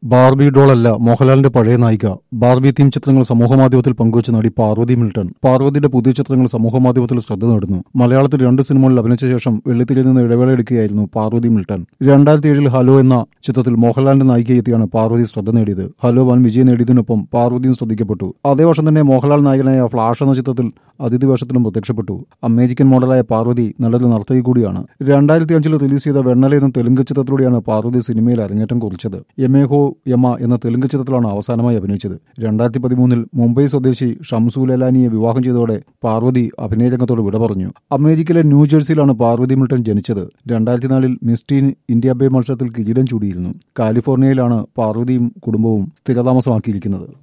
Barbie ഡോളല്ല മോഹൻലാലിന്റെ പഴയ നായിക ബാർബി തീം ചിത്രങ്ങൾ സമൂഹമാധ്യമത്തിൽ പങ്കുവച്ച നടി പാർവതി മിൽട്ടൺ പാർവതിയുടെ പുതിയ ചിത്രങ്ങൾ സമൂഹമാധ്യമത്തിൽ ശ്രദ്ധ നേടുന്നു മലയാളത്തിൽ രണ്ട് സിനിമകളിൽ അഭിനയിച്ച ശേഷം വെള്ളിത്തിരിയിൽ നിന്ന് ഇടവേള എടുക്കുകയായിരുന്നു പാർവതി മിൽട്ടൺ രണ്ടായിരത്തി ഏഴിൽ ഹലോ എന്ന ചിത്രത്തിൽ മോഹൻലാലിന്റെ നായികയെത്തിയാണ് പാർവതി ശ്രദ്ധ നേടിയത് ഹലോ വൻ വിജയം നേടിയതിനൊപ്പം പാർവതിയും ശ്രദ്ധിക്കപ്പെട്ടു അതേ വർഷം തന്നെ മോഹൻലാൽ നായകനായ ഫ്ലാഷ് എന്ന ചിത്രത്തിൽ അതിഥി വേഷത്തിലും പ്രത്യക്ഷപ്പെട്ടു അമേരിക്കൻ മോഡലായ പാർവതി നല്ലൊരു നർത്തകി കൂടിയാണ് രണ്ടായിരത്തി അഞ്ചിൽ റിലീസ് ചെയ്ത വെണ്ണല എന്ന തെലുങ്ക് ചിത്രത്തിലൂടെയാണ് പാർവതി സിനിമയിൽ അരങ്ങേറ്റം കുറിച്ചത് യമേഹോ യമ എന്ന തെലുങ്ക് ചിത്രത്തിലാണ് അവസാനമായി അഭിനയിച്ചത് രണ്ടായിരത്തി പതിമൂന്നിൽ മുംബൈ സ്വദേശി ഷംസു ലലാനിയെ വിവാഹം ചെയ്തതോടെ പാർവതി അഭിനയരംഗത്തോട് വിട പറഞ്ഞു അമേരിക്കയിലെ ന്യൂജേഴ്സിയിലാണ് പാർവതി മിൽട്ടൺ ജനിച്ചത് രണ്ടായിരത്തി നാലിൽ മിസ് ടീൻ ഇന്ത്യ ബേ മത്സരത്തിൽ കിരീടം ചൂടിയിരുന്നു കാലിഫോർണിയയിലാണ് പാർവതിയും കുടുംബവും സ്ഥിരതാമസമാക്കിയിരിക്കുന്നത്